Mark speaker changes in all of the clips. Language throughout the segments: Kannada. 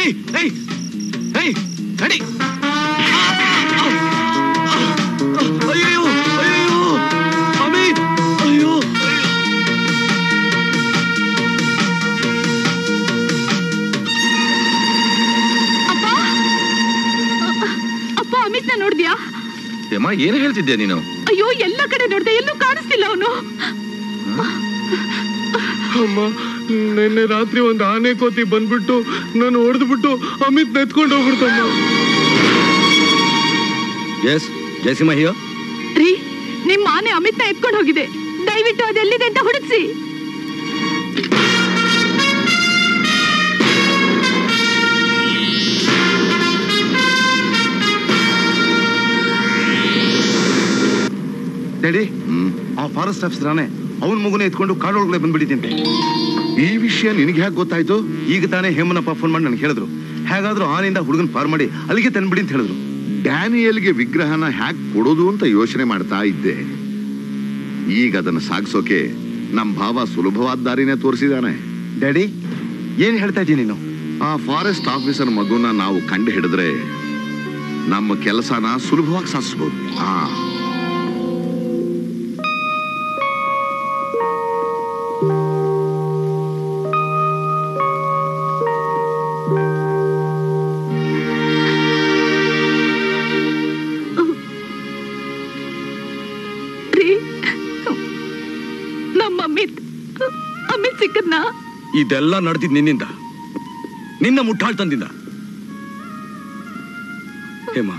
Speaker 1: ಏಯ್ ಏಯ್ ಏಯ್ ನಡಿ ಅಯ್ಯೋ ಅಯ್ಯೋ ಅಮಿತ್ ಅಯ್ಯೋ
Speaker 2: ಅಪ್ಪ ಅಪ್ಪ ಅಮಿತ್ನ ನೋಡ್ದ್ಯಾ
Speaker 1: ಯಮ್ಮ ಏನು ಹೇಳ್ತಿದ್ಯಾ ನೀನು
Speaker 2: ಅಯ್ಯೋ ಎಲ್ಲ ಕಡೆ ನೋಡ್ದೆ ಎಲ್ಲೂ ಕಾಣಿಸ್ತಿಲ್ಲ ಅವನು
Speaker 3: ಅಮ್ಮ ನಿನ್ನೆ ರಾತ್ರಿ ಒಂದು ಆನೆ ಕೋತಿ ಬಂದ್ಬಿಟ್ಟು ನಾನು ಹೊಡೆದ್ಬಿಟ್ಟು ಅಮಿತ್ ನೆತ್ಕೊಂಡು ಹೋಗ್ಬಿಡ್ತಮ್ಮ
Speaker 1: ಎಸ್ ಜಯಸಿಂಹ ಹಿಯೋ
Speaker 2: ರೀ ನಿಮ್ಮ ಆನೆ ಅಮಿತ್ನ ಎತ್ಕೊಂಡು ಹೋಗಿದೆ ದಯವಿಟ್ಟು ಅದೆಲ್ಲಿದೆ ಅಂತ ಹುಡುಕ್ಸಿ
Speaker 4: ಡ್ಯಾಡಿ ಆ ಫಾರೆಸ್ಟ್ ಆಫೀಸರಾನೆ ಅವನ ಮಗುನ ಎತ್ಕೊಂಡು ಕಾಡೊಳಗಡೆ ಬಂದ್ಬಿಟ್ಟಿದ್ದೀನಿ
Speaker 5: ಈ ವಿಷಯ ನಿನಗೆ ಹೇಗೆ ಗೊತ್ತಾಯ್ತು
Speaker 4: ಈಗ ತಾನೇ ಹೇಮನಪ್ಪ ಫೋನ್ ಮಾಡಿ ನನಗೆ ಹೇಳಿದ್ರು ಹೇಗಾದ್ರೂ ಆನೆಯಿಂದ ಹುಡುಗನ್ ಪಾರ್ ಮಾಡಿ ಅಲ್ಲಿಗೆ ತಂದ್ಬಿಡಿ ಅಂತ ಹೇಳಿದ್ರು
Speaker 5: ಡ್ಯಾನಿಯಲ್ಗೆ ವಿಗ್ರಹನ ಹ್ಯಾಕ್ ಕೊಡೋದು ಅಂತ ಯೋಚನೆ ಮಾಡ್ತಾ ಇದ್ದೆ ಈಗ ಅದನ್ನು ಸಾಗಿಸೋಕೆ ನಮ್ ಭಾವ ಸುಲಭವಾದ ದಾರಿನೇ ತೋರಿಸಿದಾನೆ
Speaker 4: ಡ್ಯಾಡಿ ಏನ್ ಹೇಳ್ತಾ ಇದ್ದೀನಿ ನೀನು
Speaker 5: ಆ ಫಾರೆಸ್ಟ್ ಆಫೀಸರ್ ಮಗುನ ನಾವು ಕಂಡು ಹಿಡಿದ್ರೆ ನಮ್ಮ ಕೆಲಸನ ಸುಲಭವಾಗಿ ಸಾಧಿಸ್ಬೋದು ಆ
Speaker 2: ರೀ ನಮ್ಮ ಅಮಿತ್ ಅಮಿತ್ ಸಿಕ್ಕದ್ನ
Speaker 1: ಇದೆಲ್ಲ ನಡೆದಿದ್ ನಿನ್ನಿಂದ ನಿನ್ನ ಮುಟ್ಟಾಳ್ತನದಿಂದ ಹೇಮ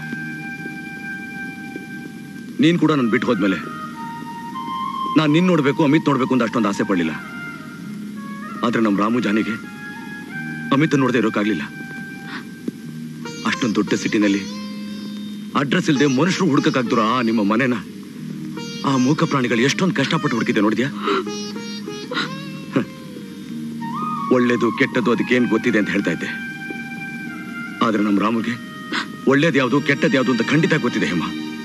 Speaker 1: ನೀನ್ ಕೂಡ ನನ್ ಬಿಟ್ಟು ಹೋದ್ಮೇಲೆ ನಾನ್ ನಿನ್ ನೋಡ್ಬೇಕು ಅಮಿತ್ ನೋಡ್ಬೇಕು ಅಂತ ಅಷ್ಟೊಂದು ಆಸೆ ಪಡ್ಲಿಲ್ಲ ಆದ್ರೆ ನಮ್ ರಾಮು ಜಾನಿಗೆ ಅಮಿತ್ ನೋಡದೆ ಇರೋಕ್ಕಾಗ್ಲಿಲ್ಲ ಅಷ್ಟೊಂದು ದೊಡ್ಡ ಸಿಟಿನಲ್ಲಿ ಅಡ್ರೆಸ್ ಇಲ್ಲದೆ ಮನುಷ್ಯರು ಹುಡುಕಕ್ಕಾಗ್ದಿರೋ ಆ ನಿಮ್ಮ ಮನೆನ ಆ ಮೂಕ ಪ್ರಾಣಿಗಳು ಎಷ್ಟೊಂದು ಕಷ್ಟಪಟ್ಟು ಹುಡುಕಿದೆ ನೋಡಿದ್ಯಾ ಒಳ್ಳೇದು ಕೆಟ್ಟದ್ದು ಅದಕ್ಕೇನು ಗೊತ್ತಿದೆ ಅಂತ ಹೇಳ್ತಾ ಇದ್ದೆ ಆದ್ರೆ ನಮ್ಮ ರಾಮುಗೆ ಒಳ್ಳೇದು ಯಾವುದು ಕೆಟ್ಟದ್ದು ಯಾವುದು ಅಂತ ಖಂಡಿತ ಗೊತ್ತಿದೆ ಹೇಮ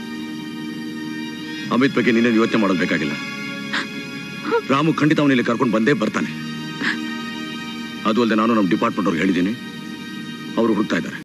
Speaker 1: ಅಮಿತ್ ಬಗ್ಗೆ ನೀನೇನು ಯೋಚನೆ ಮಾಡೋದು ಬೇಕಾಗಿಲ್ಲ ರಾಮು ಖಂಡಿತ ಅವನಿಲ್ಲಿ ಕರ್ಕೊಂಡು ಬಂದೇ ಬರ್ತಾನೆ ಅದು ಅಲ್ಲದೆ ನಾನು ನಮ್ಮ ಡಿಪಾರ್ಟ್ಮೆಂಟ್ ಅವ್ರಿಗೆ ಹೇಳಿದ್ದೀನಿ ಅವರು ಹುಡುಕ್ತಾ ಇದ್ದಾರೆ